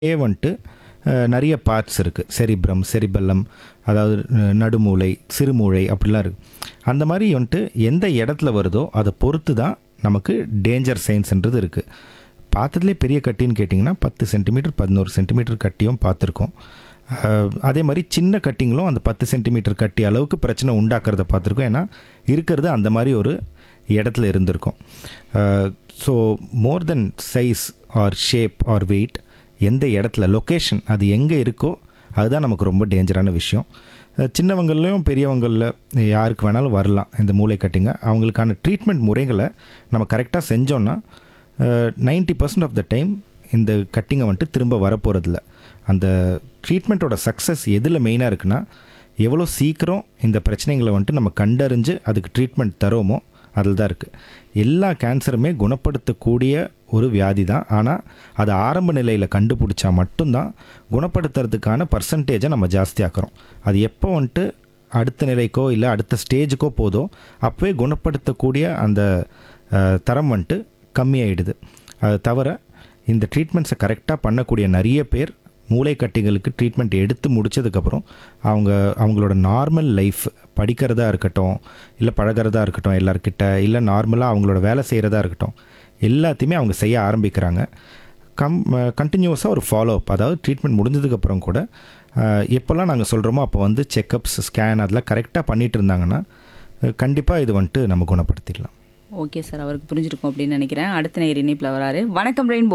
ஏ வந்துட்டு அஹ், நிறைய பார்ட்ஸ் இருக்குது செரிப்ரம் செரிபெல்லம் அதாவது அஹ், நடுமூளை சிறுமூளை அப்படிலாம் இருக்குது அந்த மாதிரி வந்துட்டு எந்த இடத்துல வருதோ அதை பொறுத்து தான் நமக்கு டேஞ்சர் சைன்ஸ்ன்றது இருக்குது பார்த்ததுலே பெரிய கட்டின்னு கேட்டிங்கன்னா பத்து சென்டிமீட்டர் பதினோரு சென்டிமீட்டர் கட்டியும் பார்த்துருக்கோம் அஹ், அதே மாதிரி சின்ன கட்டிங்களும் அந்த பத்து சென்டிமீட்டர் கட்டி அளவுக்கு பிரச்சனை உண்டாக்குறத பார்த்துருக்கோம் ஏன்னா இருக்கிறது அந்த மாதிரி ஒரு இடத்துல இருந்திருக்கும் so more then size or shape or weight எந்த இடத்துல லொக்கேஷன் அது எங்கே இருக்கோ அதுதான் நமக்கு ரொம்ப டேஞ்சரான விஷயம் அஹ், சின்னவங்கள்லையும் பெரியவங்களில் யாருக்கு வேணாலும் வரலாம் இந்த மூளை கட்டிங்க அவங்களுக்கான ட்ரீட்மெண்ட் முறைகளை நம்ம கரெக்டாக செஞ்சோன்னா ninety percent of the time இந்த கட்டிங்கை வந்துட்டு திரும்ப வரப்போகிறதில்ல அந்த ட்ரீட்மெண்ட்டோட சக்ஸஸ் எதில் மெயினாக இருக்குன்னா எவ்வளோ சீக்கிரம் இந்த பிரச்சனைகளை வந்துட்டு நம்ம கண்டறிஞ்சு அதுக்கு ட்ரீட்மெண்ட் தரோமோ அதில் தான் இருக்குது எல்லா கேன்சருமே குணப்படுத்தக்கூடிய ஒரு வியாதி தான் ஆனால் அதை ஆரம்ப நிலையில் கண்டுபிடிச்சா மட்டும்தான் குணப்படுத்துறதுக்கான பர்சன்டேஜை நம்ம ஜாஸ்தியாக்குறோம் அது எப்போ வந்துட்டு அடுத்த நிலைக்கோ இல்லை அடுத்த ஸ்டேஜுக்கோ போதோ அப்போவே குணப்படுத்தக்கூடிய அந்த அஹ், தரம் வந்துட்டு கம்மியாயிடுது அது தவிர இந்த ட்ரீட்மெண்ட்ஸை கரெக்டாக பண்ணக்கூடிய நிறைய பேர் மூளை கட்டிகளுக்கு ட்ரீட்மெண்ட் எடுத்து முடிச்சதுக்கப்புறம் அவங்க அவங்களோட நார்மல் லைஃப் படிக்கிறதா இருக்கட்டும் இல்லை பழகிறதா இருக்கட்டும் எல்லார்கிட்ட இல்லை நார்மலாக அவங்களோட வேலை செய்கிறதா இருக்கட்டும் எல்லாத்தையுமே அவங்க செய்ய ஆரம்பிக்கிறாங்க கம் கண்டினியூஸாக ஒரு ஃபாலோ அப் அதாவது ட்ரீட்மெண்ட் முடிஞ்சதுக்கப்புறம் கூட அஹ், எப்போல்லாம் நாங்கள் சொல்கிறோமோ அப்போ வந்து செக்கப்ஸ் ஸ்கேன் அதெல்லாம் கரெக்டாக பண்ணிட்டு இருந்தாங்கன்னா கண்டிப்பாக இது வந்துட்டு நம்ம குணப்படுத்திடலாம் ஓகே சார் அவருக்கு புரிஞ்சிருக்கும் அப்படின்னு நினைக்கிறேன் அடுத்த நேர் இணைப்பில் வராரு வணக்கம் ரெயின்போ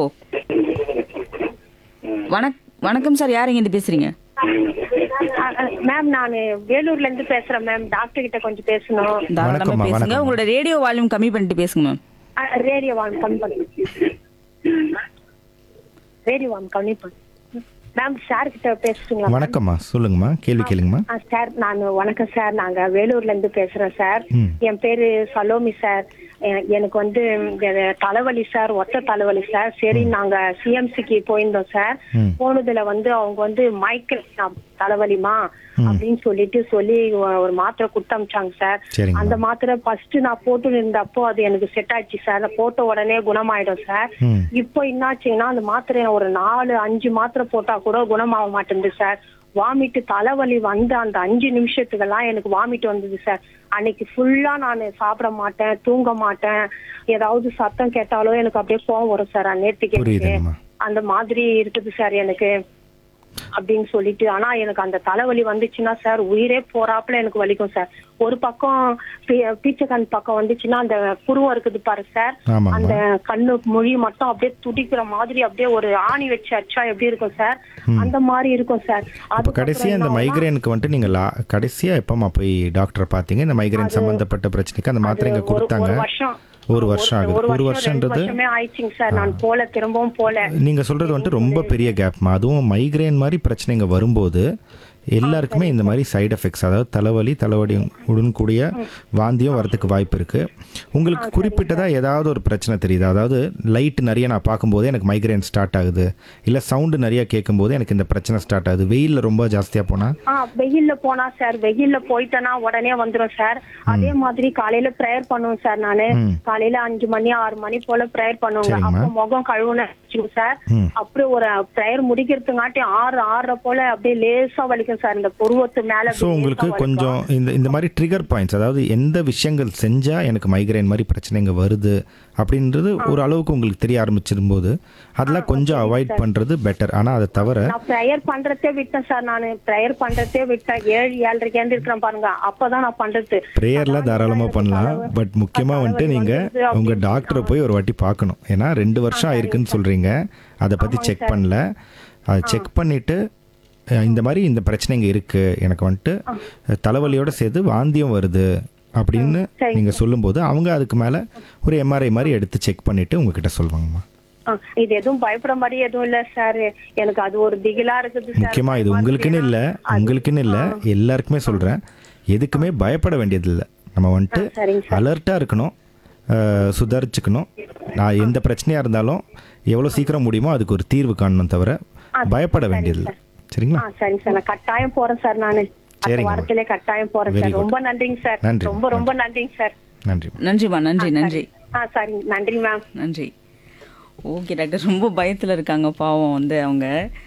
வணக் வணக்கம் சார் யார் இருந்து பேசுறீங்க மேம் நான் வேலூர்ல இருந்து பேசுறேன் மேம் டாக்டர் கிட்ட கொஞ்சம் பேசணும் தாராளமா வணக்கம்மா, பேசுங்க வணக்கம். உங்களோட ரேடியோ வால்யூம் கம்மி பண்ணிட்டு பேசுங்க மேம் ரேடியோ வாங்க கம்மி பண்ணு ரேடியோ வாங்க கம்மி பண்ணு மேம் சார் கிட்ட பேசுறீங்களா ma'am? வணக்கம்மா சொல்லுங்கம்மா கேள்வி கேளுங்கம்மா ஆ, சார் நான் வணக்கம் சார் நாங்க வேலூர்ல இருந்து பேசுறேன் சார் ம். என் பேரு சலோமி சார் எ- எனக்கு வந்து இந்த தலைவலி சார் ஒத்த தலைவலி சார் சரி நாங்க சிஎம்சிக்கு போயிருந்தோம் சார் ம். போனதுல வந்து அவங்க வந்து மைக்கேல் தலைவலிமா அப்படின்னு சொல்லிட்டு சொல்லி ஒ- ஒரு மாத்திரை கொடுத்து அமிச்சாங்க சார் சரிங்கம்மா. அந்த மாத்திரை ஃபர்ஸ்ட் நான் போட்டு இருந்தப்போ அது எனக்கு செட் ஆயிடுச்சு சார் நான் போட்ட உடனே குணமாயிடும் சார் ம். இப்போ என்னாச்சுங்கன்னா அந்த மாத்திரையை ஒரு நாலு அஞ்சு மாத்திரை போட்டா கூட குணமாக மாட்டேங்குது சார் வாமிட்டு தலைவலி வந்த அந்த அஞ்சு நிமிஷத்துக்கெல்லாம் எனக்கு வாமிட் வந்தது சார் அன்னைக்கு ஃபுல்லா நான் சாப்பிட மாட்டேன் தூங்க மாட்டேன் ஏதாவது சத்தம் கேட்டாலோ எனக்கு அப்படியே கோவம் வரும் சார் நேற்றுக்கு புரியுதுங்கம்மா. அந்த மாதிரி இருக்குது சார் எனக்கு அப்படின்னு சொல்லிட்டு ஆனா எனக்கு அந்த தலைவலி வந்துச்சுன்னா சார் உயிரே போறாப்புல எனக்கு வலிக்கும் சார் ஒரு பக்கம் பீ- பீச்சக்கண் பக்கம் வந்துச்சுன்னா அந்த புருவம் இருக்குது பாரு சார் ஆமாம்மா. அந்த கண்ணு மொழி மட்டும் அப்படியே துடிக்கிற மாதிரி அப்படியே ஒரு ஆணி வச்சு அடிச்சா எப்படி இருக்கும் சார் அந்த மாதிரி இருக்கும் சார் இப்போ அதுக்கப்புறம் கடைசியாக இந்த என்னன்னா, மைக்ரேனுக்கு வந்துட்டு நீங்கள் லா கடைசியாக எப்போம்மா போய் டாக்டரை பார்த்தீங்க இந்த மைக்ரேன் சம்மந்தப்பட்ட பிரச்சனைக்கு அந்த மாத்திரை இங்கே ஒரு- கொடுத்தாங்க ஒரு வருஷம் ஒரு வருஷம் ஆகுது ஒரு ரெண்டு வருஷன்றது வருஷமே ஆயிடுச்சுங்க சார் நான் போல திரும்பவும் போல நீங்கள் சொல்கிறது வந்துட்டு ரொம்ப பெரிய கேப்மா அதுவும் மைக்ரேன் மாதிரி பிரச்சனைங்க வரும்போது எல்லாருக்குமே இந்த மாதிரி சைடு எஃபெக்ட்ஸ் அதாவது தலைவலி தலைவலி உடன் கூடிய வாந்தியும் வரதுக்கு வாய்ப்பு இருக்குது உங்களுக்கு குறிப்பிட்டதாக ஏதாவது ஒரு பிரச்சனை தெரியுது அதாவது லைட் நிறைய நான் பார்க்கும்போது எனக்கு மைக்ரேன் ஸ்டார்ட் ஆகுது இல்லை சவுண்டு நிறைய கேட்கும்போது எனக்கு இந்த பிரச்சனை ஸ்டார்ட் ஆகுது வெயிலில் ரொம்ப ஜாஸ்தியாக போனால் ஆ வெயில்ல போனா சார் வெயில்ல போயிட்டேன்னா உடனே வந்துரும் சார் அதே மாதிரி காலையில ப்ரேயர் பண்ணுவேன் சார் நானு காலையில அஞ்சு மணி ஆறு மணி போல ப்ரேயர் பண்ணுவேங்க சரிங்கம்மா. அப்போ முகம் கழுவுன சார் ம். அப்படியே ஒரு ப்ரேயர் முடிக்கிறதுங்காட்டி ஆறு ஆறரை போல அப்படியே லேசா வலிக்கும் சார் இந்த புருவத்து மேல ஸோ அப்படியே உங்களுக்கு லேசா வலிக்கும். கொஞ்சம் இந்த இந்த மாதிரி ட்ரிகர் பாயிண்ட்ஸ் அதாவது எந்த விஷயங்கள் செஞ்சால் எனக்கு மைக்ரைன் மாதிரி பிரச்சனைங்க வருது அப்படின்றது ஒரு அளவுக்கு உங்களுக்கு தெரிய ஆரம்பிச்சிரும்போது அதெல்லாம் கொஞ்சம் அவாய்ட் பண்ணுறது பெட்டர் ஆனால் அதை தவிர நான் ப்ரேயர் பண்றதே விட்டேன் சார் நானு ப்ரேயர் பண்றதே விட்டேன் ஏழு ஏழரைக்கு எழுந்திருக்கிறேன் பாருங்க அப்பதான் நான் பண்றது ப்ரேயர்லாம் தாராளமாக பண்ணலாம் பட் முக்கியமாக வந்துட்டு நீங்கள் உங்கள் டாக்டரை போய் ஒரு வாட்டி பார்க்கணும் ஏன்னா ரெண்டு வருஷம் ஆயிருக்குன்னு சொல்கிறீங்க அதை பற்றி செக் பண்ணல அதை செக் பண்ணிவிட்டு இந்த மாதிரி இந்த பிரச்சனைங்க இருக்குது எனக்கு வந்துட்டு அஹ், தலைவலியோட சேர்த்து வாந்தியம் வருது அப்படின்னு நீங்கள் சொல்லும்போது அவங்க அதுக்கு மேலே ஒரு எம்ஆர்ஐ மாதிரி எடுத்து செக் பண்ணிவிட்டு உங்ககிட்ட சொல்லுவாங்கம்மா ஆ, இது எதுவும் பயப்பட மாதிரி எதுவும் இல்ல சார் எனக்கு அது ஒரு திகிலா இருக்குது சார் முக்கியமாக இது உங்களுக்குன்னு இல்லை உங்களுக்குன்னு இல்லை எல்லாருக்குமே சொல்கிறேன் எதுக்குமே பயப்பட வேண்டியதில்லை நம்ம வந்துட்டு சரிங்க அலர்ட்டாக இருக்கணும் அஹ், சுதாரிச்சுக்கணும் நான் எந்த பிரச்சனையாக இருந்தாலும் எவ்வளோ சீக்கிரம் முடியுமோ அதுக்கு ஒரு தீர்வு காணணும் தவிர பயப்பட வேண்டியதில்லை சரிங்களா ஆ சரிங்க சார் நான் கட்டாயம் போறேன் சார் நானு அடுத்த சரிங்க. வாரத்திலே கட்டாயம் போறேன் Very சார் good. ரொம்ப நன்றிங்க சார் நன்றி. ரொம்ப ரொம்ப நன்றிங்க சார் நன்றி நன்றிம்மா நன்றி நன்றி ஆ சரிங்க நன்றி மேம் நன்றி ஓகே டாக்டர் ரொம்ப பயத்தில் இருக்காங்க பாவம் வந்து அவங்க